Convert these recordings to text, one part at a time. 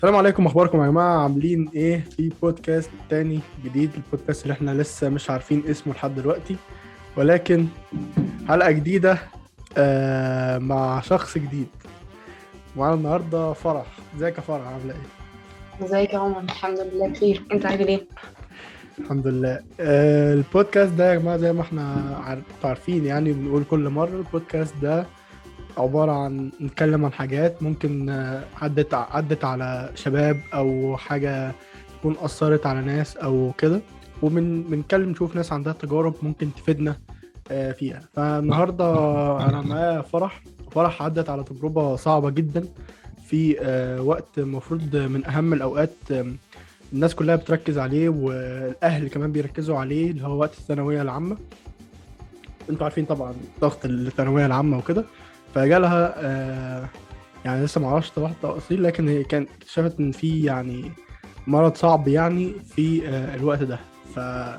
السلام عليكم اخباركم يا جماعه عاملين ايه في بودكاست تاني جديد البودكاست اللي احنا لسه مش عارفين اسمه لحد دلوقتي ولكن حلقه جديده آه مع شخص جديد معانا النهارده فرح ازيك يا فرح عامله ايه ازيك يا عمر الحمد لله بخير انت عامل ايه الحمد لله آه البودكاست ده يا جماعه زي ما احنا عار- عارفين يعني بنقول كل مره البودكاست ده عباره عن نتكلم عن حاجات ممكن آه، عدت عدت على شباب او حاجه تكون اثرت على ناس او كده ومن بنتكلم نشوف ناس عندها تجارب ممكن تفيدنا آه، فيها فالنهارده انا معايا فرح فرح عدت على تجربه صعبه جدا في آه، وقت المفروض من اهم الاوقات آم، الناس كلها بتركز عليه والاهل كمان بيركزوا عليه اللي هو وقت الثانويه العامه انتوا عارفين طبعا ضغط الثانويه العامه وكده فجالها آه يعني لسه ما اعرفش طبعا التفاصيل لكن هي كانت اكتشفت ان في يعني مرض صعب يعني في آه الوقت ده ف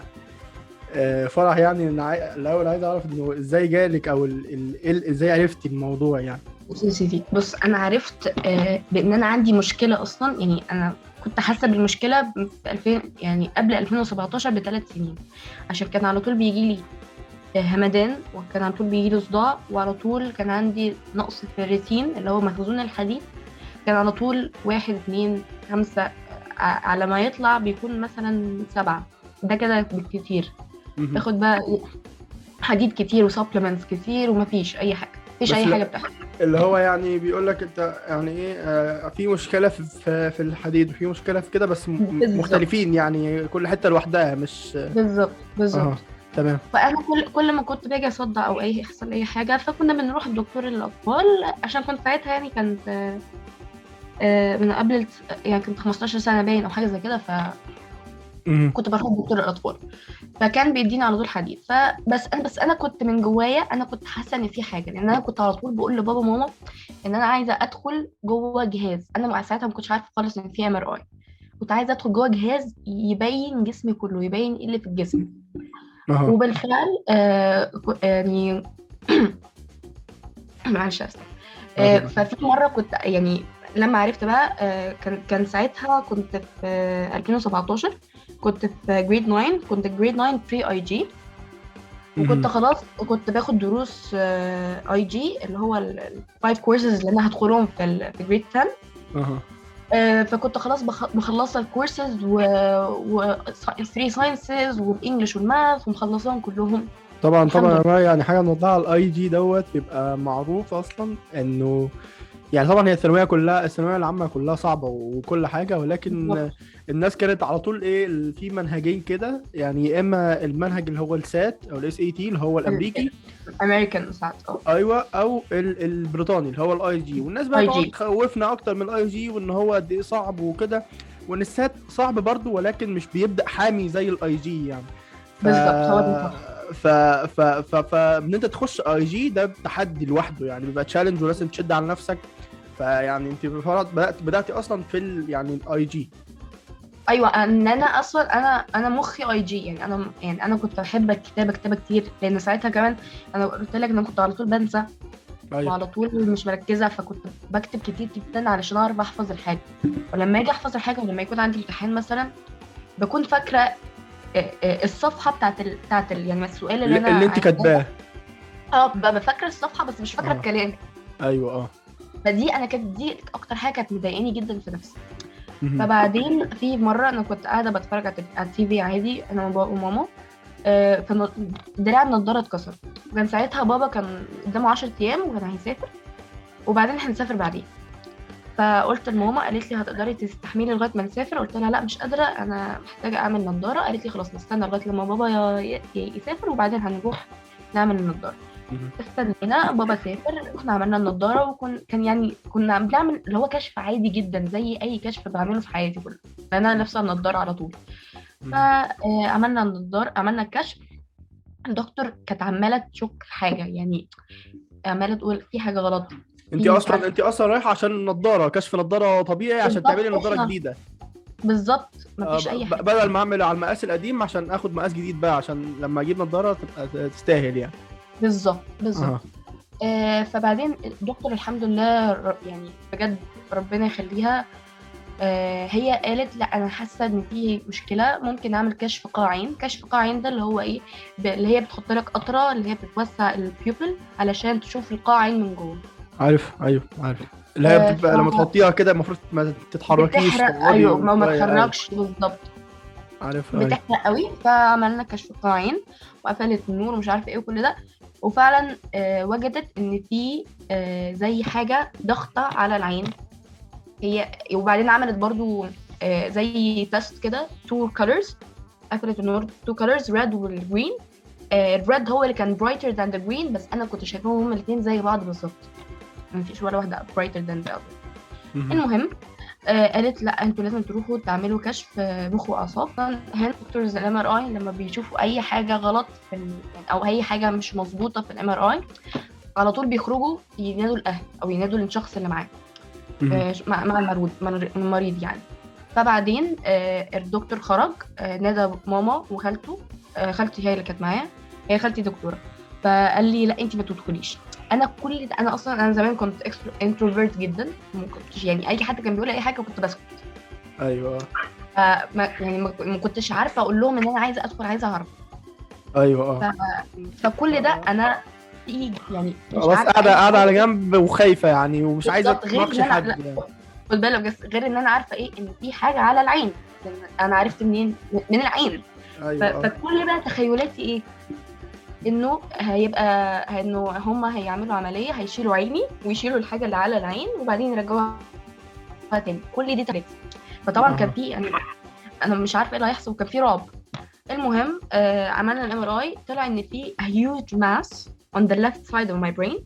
آه فرح يعني انا عاي... الاول عايز اعرف انه ازاي جالك او ال... ال... ال... ازاي عرفتي الموضوع يعني بص يا سيدي بص انا عرفت آه، بان انا عندي مشكله اصلا يعني انا كنت حاسه بالمشكله في 2000 يعني قبل 2017 بثلاث سنين عشان كان على طول بيجي لي آه، همدان وكان على طول بيجي لي صداع وعلى طول كان عندي نقص في الريتين اللي هو مخزون الحديد كان على طول واحد اتنين خمسة ع- على ما يطلع بيكون مثلا سبعة ده كده بالكتير مهم. باخد بقى حديد كتير وسبلمنتس كتير ومفيش اي حاجه مفيش بس اي لا- حاجه بتحصل اللي هو يعني بيقول لك انت يعني ايه آه في مشكله في في, في الحديد وفي مشكله في كده بس م... بالظبط. مختلفين يعني كل حته لوحدها مش بالظبط بالظبط اه تمام فانا كل كل ما كنت باجي اصدع او اي يحصل اي حاجه فكنا بنروح لدكتور الاطفال عشان كنت ساعتها يعني كانت آه، آه، من قبل الت- يعني كنت 15 سنه باين او حاجه زي كده فكنت مهم. بروح لدكتور الاطفال فكان بيديني على طول حديد فبس انا بس انا كنت من جوايا انا كنت حاسه ان في حاجه لان انا كنت على طول بقول لبابا وماما ان انا عايزه ادخل جوه جهاز انا مع ساعتها ما كنتش عارفه خالص ان في ام ار اي كنت عايزه ادخل جوه جهاز يبين جسمي كله يبين ايه اللي في الجسم اه وبالفعل آه ك- يعني معلش اسف آه عادي. ففي مره كنت يعني لما عرفت بقى آه كان كان ساعتها كنت في آه 2017 كنت في جريد 9 كنت جريد 9 بري اي جي وكنت مهم. خلاص كنت باخد دروس اي جي اللي هو الفايف كورسز اللي انا هدخلهم في ال- في جريد 10 اها آه، فكنت خلاص بخ- مخلصه الكورسز و, و 3 ساينسز والانجلش والماث ومخلصاهم كلهم طبعا الحمد طبعا يا لله. جماعه يعني حاجه نوضحها الاي جي دوت بيبقى معروف اصلا انه يعني طبعا هي الثانويه كلها الثانويه العامه كلها صعبه وكل حاجه ولكن بالظبط. الناس كانت على طول ايه ال- في منهجين كده يعني يا اما المنهج اللي هو السات او الاس اي تي اللي هو الامريكي امريكان ساعات اه ايوه او ال- البريطاني اللي هو الاي جي والناس بقى IG. تقعد تخوفنا اكتر من الاي جي وان هو قد ايه صعب وكده وان السات صعب برضه ولكن مش بيبدا حامي زي الاي جي يعني ف... بالظبط، هو ده صح. ف ف ف فان انت تخش اي جي ده تحدي لوحده يعني بيبقى تشالنج ولازم تشد على نفسك فيعني انت فرض بدات بداتي اصلا في ال... يعني الاي جي ايوه ان انا اصلا انا انا مخي اي جي يعني انا يعني انا كنت بحب الكتابه كتابه كتير لان ساعتها كمان انا قلت لك ان انا كنت على طول بنسى ايوه وعلى طول مش مركزه فكنت بكتب كتير جدا علشان اعرف احفظ الحاجه ولما اجي احفظ الحاجه ولما يكون عندي امتحان مثلا بكون فاكره آه، آه، الصفحه بتاعت ال... بتاعت ال... يعني السؤال اللي اللي, انا اللي انت عايزاه. كاتباه اه ببقى فاكره الصفحه بس مش فاكره آه. الكلام ايوه اه فدي انا كانت دي اكتر حاجه كانت مضايقاني جدا في نفسي مهم. فبعدين في مره انا كنت قاعده بتفرج على على التي في عادي انا وبابا وماما آه، فن- دراع النضاره اتكسر كان ساعتها بابا كان قدامه 10 ايام وكان هيسافر وبعدين هنسافر بعدين فقلت لماما قالت لي هتقدري تستحملي لغايه ما نسافر قلت لها لا مش قادره انا محتاجه اعمل نضاره قالت لي خلاص نستنى لغايه لما بابا ي- ي- يسافر وبعدين هنروح نعمل النضاره مهم. استنينا بابا سافر رحنا عملنا النضاره وكن كان يعني كنا بنعمل اللي هو كشف عادي جدا زي اي كشف بعمله في حياتي كله لان انا لابسه النضاره على طول فعملنا النضاره عملنا الكشف الدكتور كانت عماله تشك في حاجه يعني عماله تقول في حاجه غلط انت في مش اصلا عارفة. انت اصلا رايحه عشان النضاره كشف نضاره طبيعي عشان بالظبط، تعملي نضاره إحنا- جديده بالظبط آه، مفيش اي ب- حاجه بدل ما اعمل على المقاس القديم عشان اخد مقاس جديد بقى عشان لما اجيب نضاره تبقى تستاهل يعني بالظبط بالظبط اه آه فبعدين الدكتور الحمد لله ر- يعني بجد ربنا يخليها آه هي قالت لا انا حاسه ان في مشكله ممكن اعمل كشف قاعين كشف قاعين ده اللي هو ايه ب- اللي هي بتحط لك قطره اللي هي بتوسع البيوبل علشان تشوف القاعين من جوه عارف ايوه عارف اللي هي آه، بتبقى لما ف- تحطيها كده المفروض ما تتحركيش بتحرق تقعدي ايوه ما ما وتطلعي، أيوة. تخرجش بالظبط عارف أيوة. بتحرق قوي فعملنا كشف قاعين وقفلت النور ومش عارفه ايه وكل ده وفعلا آه وجدت ان في آه زي حاجه ضغطه على العين هي وبعدين عملت برضو آه زي تيست كده تو كولرز قفلت النور تو كولرز ريد والجرين الريد هو اللي كان برايتر ذان ذا جرين بس انا كنت شايفاهم هما الاثنين زي بعض بالظبط مفيش ولا واحده برايتر ذان ذا مهم. المهم آه قالت لا انتوا لازم تروحوا تعملوا كشف آه، مخ واعصاب طبعا هنا دكتورز الام ار اي لما بيشوفوا اي حاجه غلط في ال... او اي حاجه مش مظبوطه في الام ار اي على طول بيخرجوا ينادوا الاهل او ينادوا الشخص اللي معاه مهم. آه، مع مع المريض مع المريض يعني فبعدين آه، الدكتور خرج آه، نادى ماما وخالته آه، خالتي هي اللي كانت معايا هي خالتي دكتوره فقال لي لا انت ما تدخليش انا كل ده انا اصلا انا زمان كنت انتروفيرت جدا ما كنتش يعني اي حد كان بيقول اي حاجه كنت بسكت ايوه فما يعني ما ما كنتش عارفه اقول لهم ان انا عايزه ادخل عايزه اعرف ايوه اه فكل ده انا في يعني مش خلاص عارفة قاعده أي قاعده على حاجة. جنب وخايفه يعني ومش عايزه بالظبط، غير تناقشي إن أنا- حد لا. يعني. خد بالك بس غير ان انا عارفه ايه ان في حاجه على العين لأن انا عرفت منين من العين ف- ايوه آه. فكل بقى تخيلاتي ايه انه هيبقى انه هم هيعملوا عمليه هيشيلوا عيني ويشيلوا الحاجه اللي على العين وبعدين يرجعوها تاني كل دي تخيلاتي فطبعا كان أها. في يعني انا مش عارفه ايه اللي هيحصل وكان في رعب المهم آه عملنا الام ار اي طلع ان في a huge mass on the left side of my brain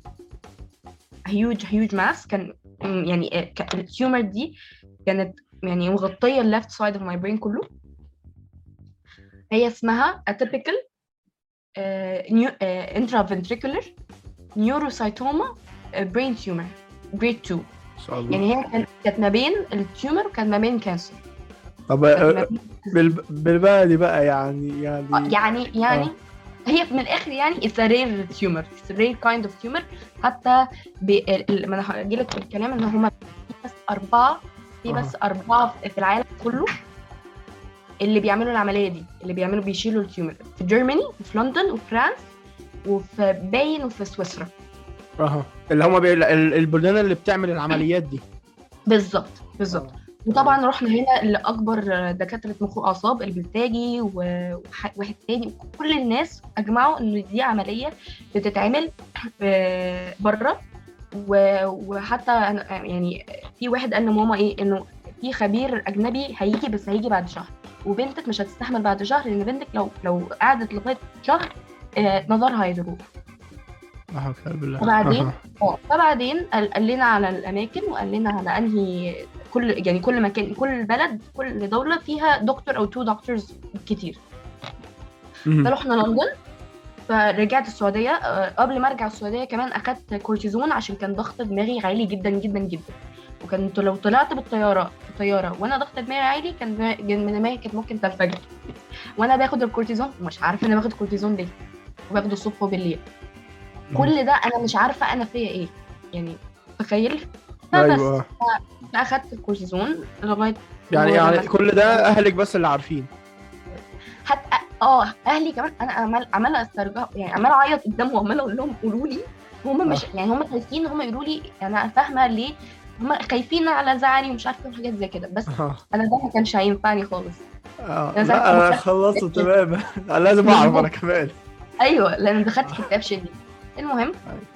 a huge huge mass كان م- يعني آه، ك- التيومر دي كانت يعني مغطيه الليفت سايد اوف ماي برين كله هي اسمها atypical uh, new, uh, intraventricular neurocytoma uh, brain tumor grade 2 ان شاء الله يعني هي كانت كانت ما بين التيومر وكانت ما بين كانسر طب كانت ما آه، بين- بال- بالبلدي بقى يعني يعني آه، يعني يعني هي من الاخر يعني it's a rare tumor it's a rare kind of tumor حتى ب... ال- ما انا هجي لك في الكلام ان هم في بس اربعه في أها. بس اربعه في العالم كله اللي بيعملوا العمليه دي اللي بيعملوا بيشيلوا التيومر في جيرماني وفي لندن وفرنسا وفي باين وفي سويسرا اها اللي هم بي... ال- البلدان اللي بتعمل العمليات دي بالظبط بالظبط آه. وطبعا رحنا هنا لاكبر دكاتره مخ واعصاب البلتاجي و- وح- واحد تاني كل الناس اجمعوا ان دي عمليه بتتعمل بره وحتى أنا- يعني في واحد قال لماما ايه انه في خبير اجنبي هيجي بس هيجي بعد شهر وبنتك مش هتستحمل بعد شهر لان بنتك لو لو قعدت لغايه شهر آه، نظرها هيروح اه كلام بالله وبعدين؟ أها. اه فبعدين قال قال لنا على الاماكن وقال لنا على انهي كل يعني كل مكان كل بلد كل دوله فيها دكتور او تو دكتورز كتير مهم. فرحنا لندن فرجعت السعوديه آه، قبل ما ارجع السعوديه كمان اخدت كورتيزون عشان كان ضغط دماغي عالي جدا جدا جدا وكنت لو طلعت بالطياره في الطياره وانا ضغط دماغي عالي كان دماغي- كان دماغي كانت ممكن تنفجر وانا باخد الكورتيزون مش عارفه انا باخد كورتيزون ليه وباخده الصبح وبالليل كل ده انا مش عارفه انا فيا ايه يعني تخيل فبس ايوه اخدت الكورتيزون لغايه يعني ولما- يعني كل ده اهلك بس اللي عارفين حتى اه اهلي كمان انا عمال عماله استرجع يعني عماله اعيط قدامهم وعماله اقول لهم قولوا لي هم مش يعني هم خايفين هم يقولوا لي انا فاهمه ليه هم خايفين على زعلي ومش عارفه حاجات زي كده بس اه انا ده ما كانش هينفعني خالص آه. أنا ساعات لا انا بفكر- خلصت تماما انا لازم اعرف انا كمان ايوه لان دخلت في كتاب شديد المهم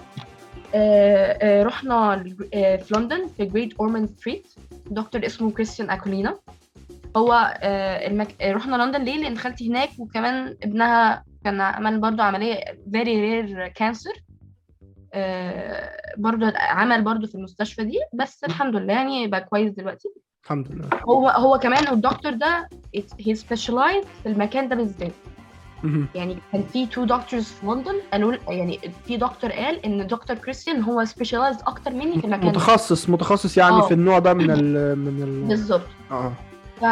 آه آه رحنا ل- آه في لندن في جريت اورمان ستريت دكتور اسمه كريستيان اكولينا هو آه المك... آه، رحنا لندن ليه لان خالتي هناك وكمان ابنها كان عمل برضو عمليه فيري رير كانسر برضو عمل برضو في المستشفى دي بس الحمد لله يعني بقى كويس دلوقتي الحمد لله هو هو كمان الدكتور ده هي سبيشلايز في المكان ده بالذات مهم. يعني كان في تو دكتورز في لندن قالوا يعني في دكتور قال ان دكتور كريستيان هو سبيشلايز اكتر مني في المكان ده متخصص متخصص يعني آه. في النوع ده من ال من ال بالظبط اه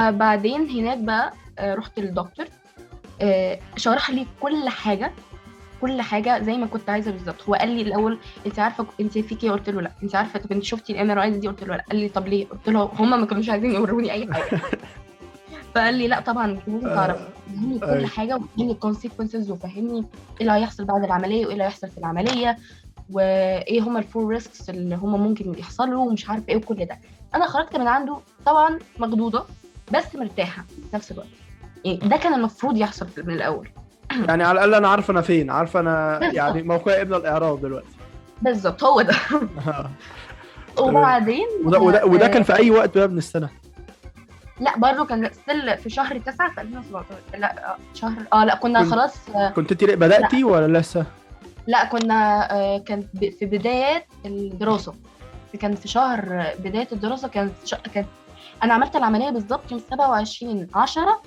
فبعدين هناك بقى آه، رحت للدكتور آه، شرح لي كل حاجه كل حاجه زي ما كنت عايزه بالظبط هو قال لي الاول انت عارفه انت فيكي إيه؟ قلت له لا انت عارفه طب انت شفتي الام ار دي قلت له لا قال لي طب ليه قلت له هم ما كانوش عايزين يوروني اي حاجه فقال لي لا طبعا لازم تعرف فهمني كل حاجه وفهمني الكونسيكونسز وفهمني ايه اللي هيحصل بعد العمليه وايه اللي هيحصل في العمليه وايه هما الفور ريسكس اللي هما ممكن يحصلوا ومش عارف ايه وكل ده انا خرجت من عنده طبعا مخضوضه بس مرتاحه في نفس الوقت يعني ده كان المفروض يحصل من الاول يعني على الاقل انا عارفه انا فين عارفه انا يعني موقع ابن الاعراب دلوقتي بالظبط هو ده وبعدين وده, وده, وده كان في اي وقت بقى من السنه لا برضه كان ستيل في شهر 9 في 2017 لا شهر اه لا كنا كنت- خلاص كنت انت بداتي ولا لسه؟ لا كنا آه، كان ب- في بداية الدراسة كان في شهر بداية الدراسة كان ش... كان أنا عملت العملية بالظبط يوم 27 10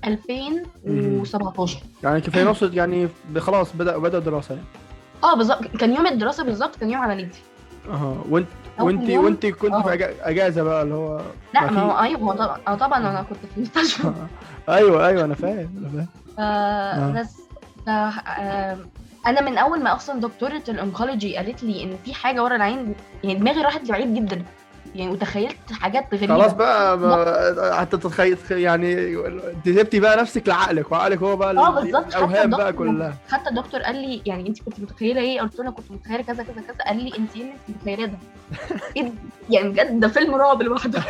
2017 يعني كفايه نقصد يعني خلاص بدا بدا دراسه يعني اه بالظبط كان يوم الدراسة بالظبط كان يوم عمليتي اها وانت أول وانت يوم- وانت كنت آه. في أجا- اجازه بقى اللي هو لا ما ما هو في- ايوه ما هو طبعا اه طبعا انا كنت في المستشفى ايوه ايوه انا فاهم انا فاهم ف- بس ف... آه، انا من اول ما اصلا دكتوره الانكولوجي قالت لي ان في حاجه ورا العين يعني دماغي راحت لبعيد جدا يعني وتخيلت حاجات غريبه خلاص بقى ما- حتى تتخيل يعني انت سبتي بقى نفسك لعقلك وعقلك هو بقى اه بالظبط حتى الاوهام بقى الدكتور كلها حتى الدكتور قال لي يعني انت كنت متخيله ايه قلت له انا كنت متخيله كذا كذا كذا قال لي انت ايه اللي انت متخيله ده ايه ده؟ يعني بجد ده فيلم رعب لوحده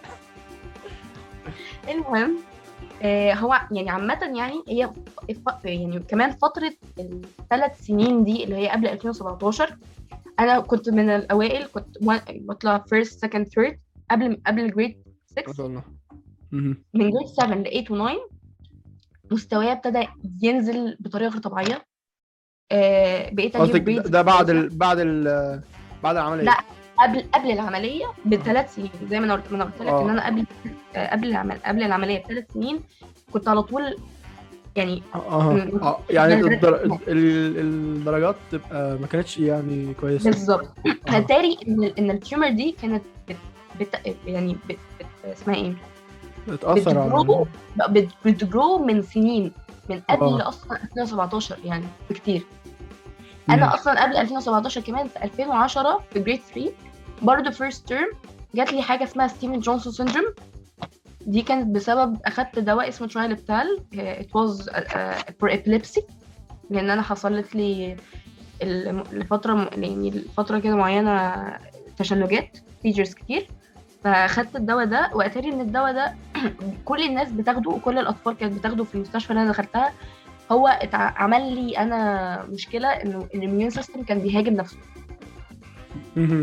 المهم آه هو يعني عامة يعني هي ف- يعني كمان فترة الثلاث سنين دي اللي هي قبل 2017 أنا كنت من الأوائل كنت و- بطلع first second third قبل قبل جريد 6 ما شاء الله مهم. من جريد 7 ل 8 و 9 مستواي ابتدى ينزل بطريقه غير طبيعيه آه بقيت اجيب قصدك grades ده بعد ال... بعد ال... بعد العمليه لا. قبل قبل العمليه بثلاث سنين زي ما انا قلت ما انا قلت لك آه. ان انا قبل آه قبل العمل قبل العمليه بثلاث سنين كنت على طول يعني اه م- اه يعني نزلت- الدر... ال... الدرجات تبقى ما كانتش يعني كويسه بالظبط آه. اتاري ان ان التيومر دي كانت بت بت يعني بت بت اسمها ايه بتاثر بتجرو على بت- بتجرو من سنين من قبل آه. اصلا 2017 يعني بكتير مم. انا اصلا قبل 2017 كمان في 2010 في جريد 3 برضه فيرست تيرم جات لي حاجه اسمها ستيفن جونسون سيندروم دي كانت بسبب اخدت دواء اسمه ترايلبتال ات واز فور ابيليبسي لان انا حصلت لي ال- لفتره م- يعني لفتره كده معينه تشنجات فيجرز كتير فاخدت الدواء ده واتاري ان الدواء ده كل الناس بتاخده وكل الاطفال كانت بتاخده في المستشفى اللي انا دخلتها هو اتع- عمل لي انا مشكله انه الاميون سيستم كان بيهاجم نفسه مهم.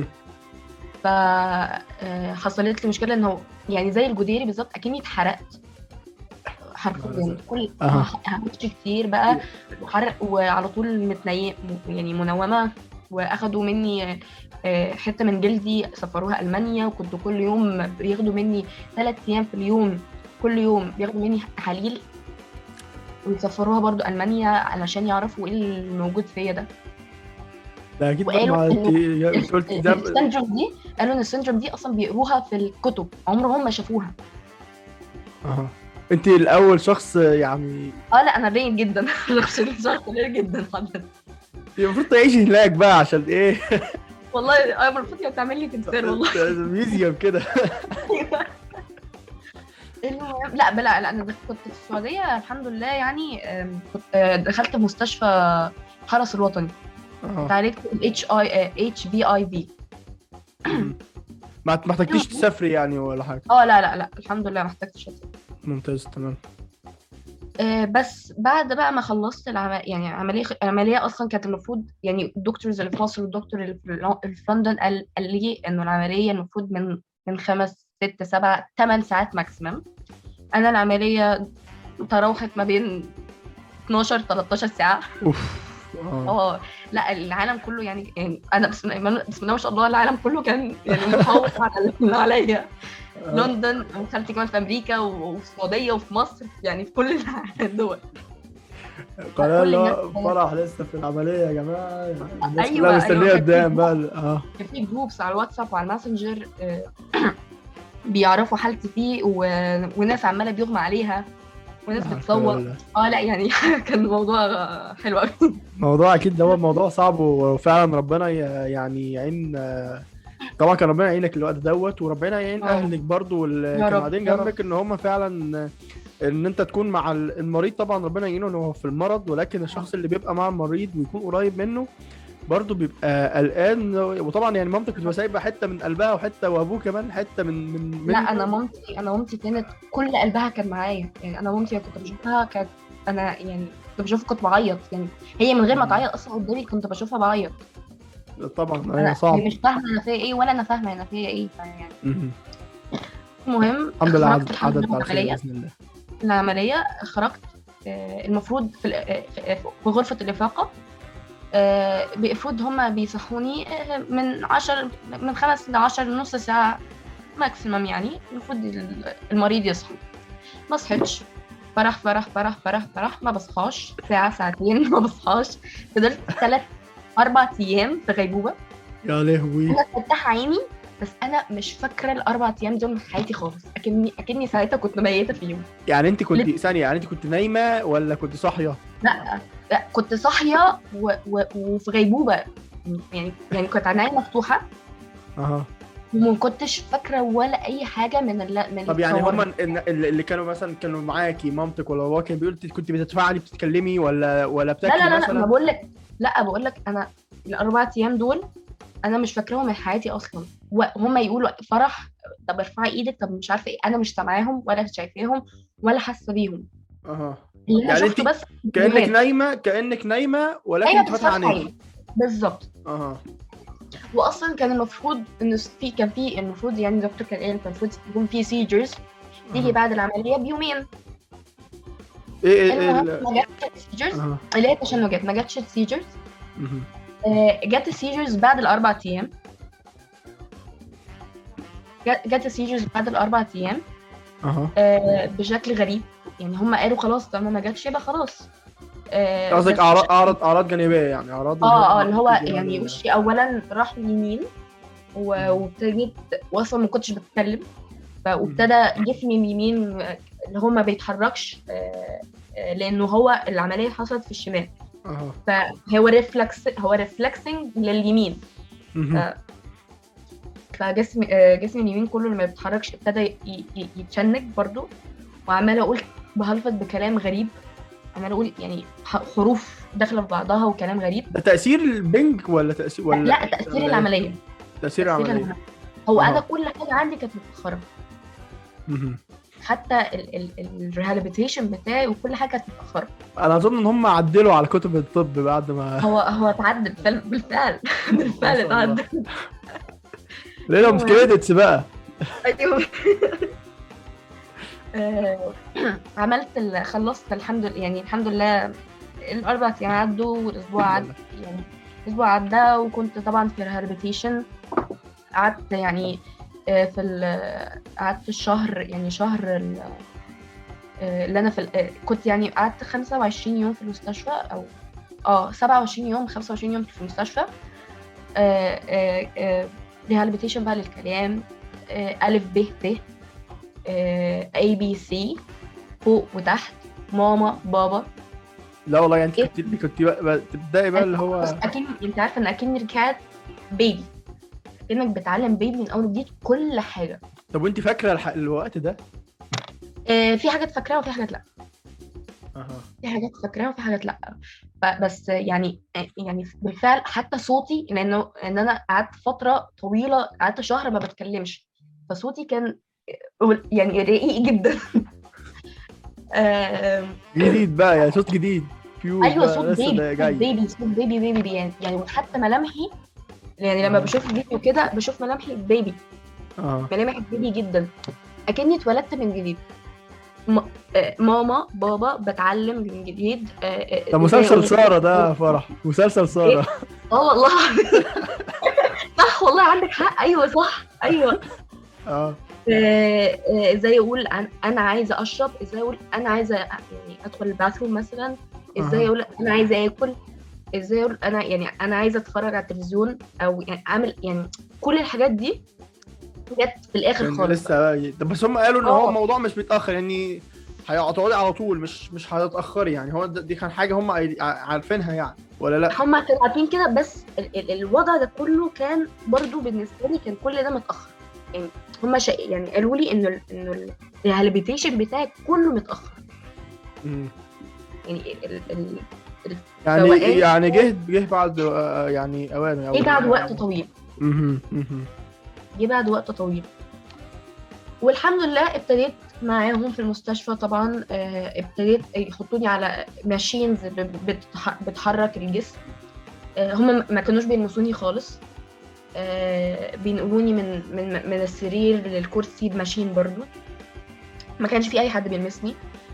فحصلت لي مشكله انه يعني زي الجديري بالظبط اكني اتحرقت حرفيا كل أها. هموت كتير بقى وحرق وعلى طول متنيم يعني منومه واخدوا مني آه، حته من جلدي سفروها المانيا وكنت كل يوم بياخدوا مني ثلاث ايام في اليوم كل يوم بياخدوا مني تحاليل ويسفروها برضو المانيا علشان يعرفوا ايه الموجود فيا ده ده اكيد بقى وقالوا ما إنه انت قلت ده السندروم دي قالوا ان السندروم دي اصلا بيقروها في الكتب عمرهم ما شافوها اها انت الاول شخص يعني اه لا انا ريت جدا عشان شخص ريت جدا حضرتك المفروض تعيشي هناك بقى عشان ايه والله اه المفروض كانت تعمل لي تمثال والله ميوزيوم كده المهم لا بلا لا انا كنت في السعوديه الحمد لله يعني آم، كنت آه، دخلت في مستشفى الحرس الوطني آه. تعريف اتش اي اتش في اي في ما ما احتجتيش تسافري يعني ولا حاجه اه لا لا لا الحمد لله ما احتجتش أسافر. ممتاز تمام آه، بس بعد بقى ما خلصت العمل يعني عملية العملية أصلا كانت المفروض يعني الدكتورز اللي في مصر والدكتور اللي في لو- اللي في لندن قال قال لي إنه العملية المفروض من من خمس ست سبع ثمان ساعات ماكسيمم أنا العملية تراوحت ما بين 12 13 ساعة اوف اه اه لا العالم كله يعني يعني أنا بسم الله بسم الله ما شاء الله العالم كله كان يعني محافظ على اللي عليا لندن وخالتي كمان في أمريكا وفي السعودية وفي مصر يعني في كل الدول قناه كل اللي هو الناس- فرح لسه في العمليه يا جماعه الناس أيوة، كلها مستنيه أيوة، كان في قدام بقى جروب. ال- اه كان في جروبس على الواتساب وعلى الماسنجر آه، بيعرفوا حالتي فيه و... وناس عماله بيغمى عليها وناس الحمد بتصور لله. اه لا يعني كان الموضوع آه، حلو قوي موضوع اكيد ده هو موضوع صعب وفعلا ربنا ي- يعني يعين آه، طبعا كان ربنا يعينك الوقت دوت وربنا يعين آه. اهلك برضو واللي يا كانوا رب، قاعدين يا رب. جنبك ان هم فعلا آه، ان انت تكون مع ال- المريض طبعا ربنا يعينه ان هو في المرض ولكن الشخص اللي بيبقى مع المريض ويكون قريب منه برضه بيبقى قلقان وطبعا يعني مامتك بتبقى سايبه حته من قلبها وحته وابوه كمان حته من من لا منه. انا مامتي انا مامتي كانت كل قلبها كان معايا يعني انا مامتي كنت بشوفها كانت انا يعني كنت بشوفها كنت بعيط يعني هي من غير ما مم. تعيط اصلا قدامي كنت بشوفها بعيط طبعا انا ايوه صعب هي مش فاهمه انا فيا ايه ولا انا فاهمه انا فيا ايه يعني مهم. المهم الحمد لله خرجت عدت الحمد عدت لله على من خير العمليه باذن الله العمليه خرجت آه، المفروض في ال- آه، في في غرفه الافاقه آه، المفروض هما بيصحوني آه، من 10 من 5 ل 10 نص ساعه ماكسيمم يعني المفروض ال- المريض يصحى ما صحيتش فرح فرح فرح فرح فرح ما بصحاش ساعة ساعتين ما بصحاش فضلت ثلاث أربع أيام في غيبوبة يا لهوي أنا فتح عيني بس أنا مش فاكرة الأربع أيام دول من حياتي خالص أكني أكني ساعتها كنت ميتة فيهم يعني انت كنت ثانيه يعني انت كنت نايمه ولا كنت صاحيه لا لا كنت صاحية و... و... وفي غيبوبة يعني يعني كانت عينيا مفتوحة اها وما كنتش فاكرة ولا أي حاجة من اللي من طب يعني اللي هم اللي كانوا مثلا كانوا معاكي مامتك ولا باباك كان بيقول كنت بتتفاعلي بتتكلمي ولا ولا لا بتاكلي لا لا لا مثلا ما بقول لك لا بقول لك انا الاربع ايام دول انا مش فاكراهم من حياتي اصلا وهم يقولوا فرح طب ارفعي ايدك طب مش عارفه ايه انا مش سامعاهم ولا شايفاهم ولا حاسه بيهم اها اللي انا يعني شفته انت بس كانك فيديوهات. نايمه كانك نايمه ولكن ايوه انت فاتحه بالظبط عينيك أيوة. بالظبط اها واصلا كان المفروض ان في كان في المفروض يعني الدكتور كان قال كان المفروض يكون في سيجرز تيجي أها. بعد العمليه بيومين ايه ايه ايه المهم ال- ما جاتش السيجرز اها اللي هي تشنجات ما جاتش السيجرز مهم. آه، جت السيجرز بعد الاربع ايام جت- جت السيجرز بعد الاربع ايام اها آه، بشكل غريب يعني هم قالوا خلاص طالما ما جاتش يبقى خلاص آه، قصدك بس اعراض اعراض اعراض جانبيه يعني اعراض اه اه اللي هو بتيجي يعني بعد- وشي اولا راح يمين و- وابتديت واصلا ما كنتش بتكلم ف- وابتدى جسمي اليمين آه، اللي هو ما بيتحركش آه، آه، لانه هو العمليه حصلت في الشمال اها فهو ريفلكس هو ريفلكسنج لليمين مهم. فجسمي آه، جسمي اليمين كله اللي ما بيتحركش ابتدى ي- ي- يتشنج برضو وعماله اقول بهلفظ بكلام غريب عماله اقول يعني ح- حروف داخله في بعضها وكلام غريب ده تاثير البنج ولا تاثير ولا لا تاثير العمليه تاثير تأثير العمليه العملية. هو آه. انا كل حاجه عندي كانت متاخره مهم. حتى الريهابيتيشن بتاعي وكل حاجه كانت متاخره انا اظن ان هم عدلوا على كتب الطب بعد ما هو هو اتعدل فعلا- بالفعل بالفعل ما شاء الله. اتعدل ليلهم كريدتس بقى ايوه آه، عملت ال- خلصت الحمد لله يعني الحمد لله الاربع ايام عدوا والاسبوع عدى يعني الاسبوع عدى وكنت طبعا في ريهابيتيشن قعدت يعني آه، في ال- قعدت الشهر يعني شهر ال- آه، اللي انا في ال- آه، كنت يعني قعدت 25 يوم في المستشفى او اه 27 يوم 25 يوم في المستشفى ريهابيتيشن بقى للكلام آه، ألف ب ت اي بي سي فوق وتحت ماما بابا لا والله يعني انت إيه؟ كنت كنت بقى بقى تبداي بقى اللي بس هو اكن انت عارفه ان اكن ركعت بيبي كانك بتعلم بيبي من اول وجديد كل حاجه طب وانت فاكره الح... الوقت ده؟ آه، في حاجات فاكراها وفي حاجات لا اها في حاجات فاكراها وفي حاجات لا ف- بس يعني يعني بالفعل حتى صوتي لانه ان انا قعدت فتره طويله قعدت شهر ما بتكلمش فصوتي كان يعني رقيق جدا آم، جديد بقى يعني صوت جديد بيور ايوه بقى صوت لسه بيبي ده صوت جاي بيبي صوت بيبي بيبي بي يعني يعني وحتى ملامحي يعني لما آه. بشوف فيديو كده بشوف ملامحي بيبي اه ملامح بيبي جدا اكني اتولدت من جديد م- آه، ماما بابا بتعلم من جديد آه، آه، طب إزاي مسلسل أقول- ساره ده يا فرح مسلسل ساره اه والله صح والله عندك حق ايوه صح ايوه اه آه، آه، ازاي اقول أن- انا عايزه اشرب ازاي اقول انا عايزه يعني ادخل الباثروم مثلا ازاي أها. اقول انا عايزه اكل ازاي اقول انا يعني انا عايزه اتفرج على التلفزيون او يعني اعمل يعني كل الحاجات دي جت في الاخر كان خالص لسه طب بس هم قالوا ان هو آه. الموضوع مش متاخر يعني هيقعدوا على طول مش مش هتتاخري يعني هو دي كان حاجه هم عارفينها يعني ولا لا هم كانوا عارفين كده بس ال ال الوضع ده كله كان برضو بالنسبه لي كان كل ده متاخر يعني هم شا... يعني قالوا لي انه انه الريهابيتيشن بتاعك كله متاخر امم يعني ال ال ال يعني الفوقان يعني جه جه بعد آه، يعني اوان جه بعد وقت طويل اها اها جه بعد وقت طويل والحمد لله ابتديت معاهم في المستشفى طبعا آه، ابتديت يحطوني على ماشينز بتحرك الجسم آه، هم ما كانوش بيلمسوني خالص آه، بينقلوني من من من السرير للكرسي بماشين برضو ما كانش في اي حد بيلمسني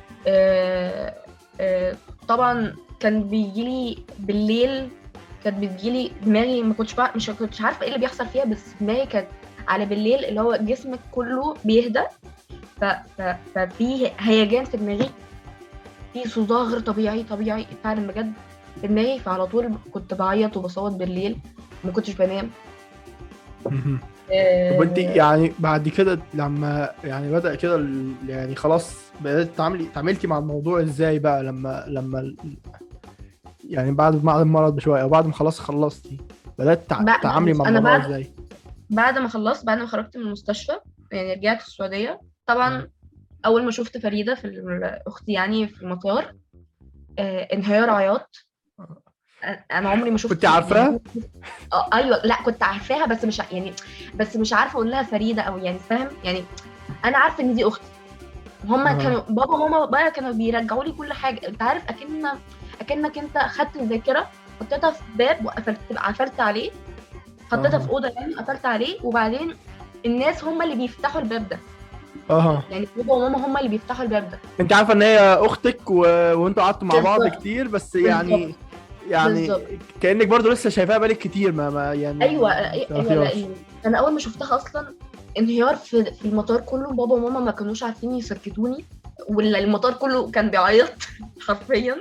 آه، آه، طبعا كان بيجيلي بالليل كانت بتجيلي دماغي ما كنتش بع... مش كنتش عارفه ايه اللي بيحصل فيها بس دماغي كانت على بالليل اللي هو جسمك كله بيهدى ف... ف... ففي هيجان في دماغي في صداع غير طبيعي طبيعي فعلا بجد في دماغي فعلى طول كنت بعيط وبصوت بالليل ما كنتش بنام مهم. آه، طب وانت يعني بعد كده لما يعني بدأ كده ال- يعني خلاص بدأت تعملي تعاملتي مع الموضوع ازاي بقى لما لما ال- يعني بعد بعد المرض بشوية او بعد ما خلاص خلصتي بدأت تع- بعد- تتعاملي مع أنا الموضوع بعد- ازاي؟ بعد ما خلصت بعد ما خرجت من المستشفى يعني رجعت السعودية طبعا أول ما شفت فريدة في ال- أختي يعني في المطار آه انهيار عياط آه، أنا عمري ما شفت كنت عارفاها؟ اه ايوه لا كنت عارفاها بس مش ع- يعني بس مش عارفه اقول لها فريده او يعني فاهم يعني انا عارفه ان دي اختي هما آه. كانوا بابا وماما بقى كانوا بيرجعوا لي كل حاجه انت عارف اكن اكنك انت خدت الذاكره حطيتها في باب وقفلت قفلت عليه حطيتها آه. في اوضه يعني قفلت عليه وبعدين الناس هم اللي بيفتحوا الباب ده اه يعني بابا وماما هم اللي بيفتحوا الباب ده انت عارفه ان هي اختك و... وانتوا قعدتوا مع بعض بالظبط. كتير بس يعني بالظبط. يعني بالظبط. كانك برضو لسه شايفاها بالك كتير ما, ما يعني ايوه ما ايوه تعرفيهاش. لا انا اول ما شفتها اصلا انهيار في في المطار كله بابا وماما ما كانوش عارفين يسكتوني والمطار كله كان بيعيط حرفيا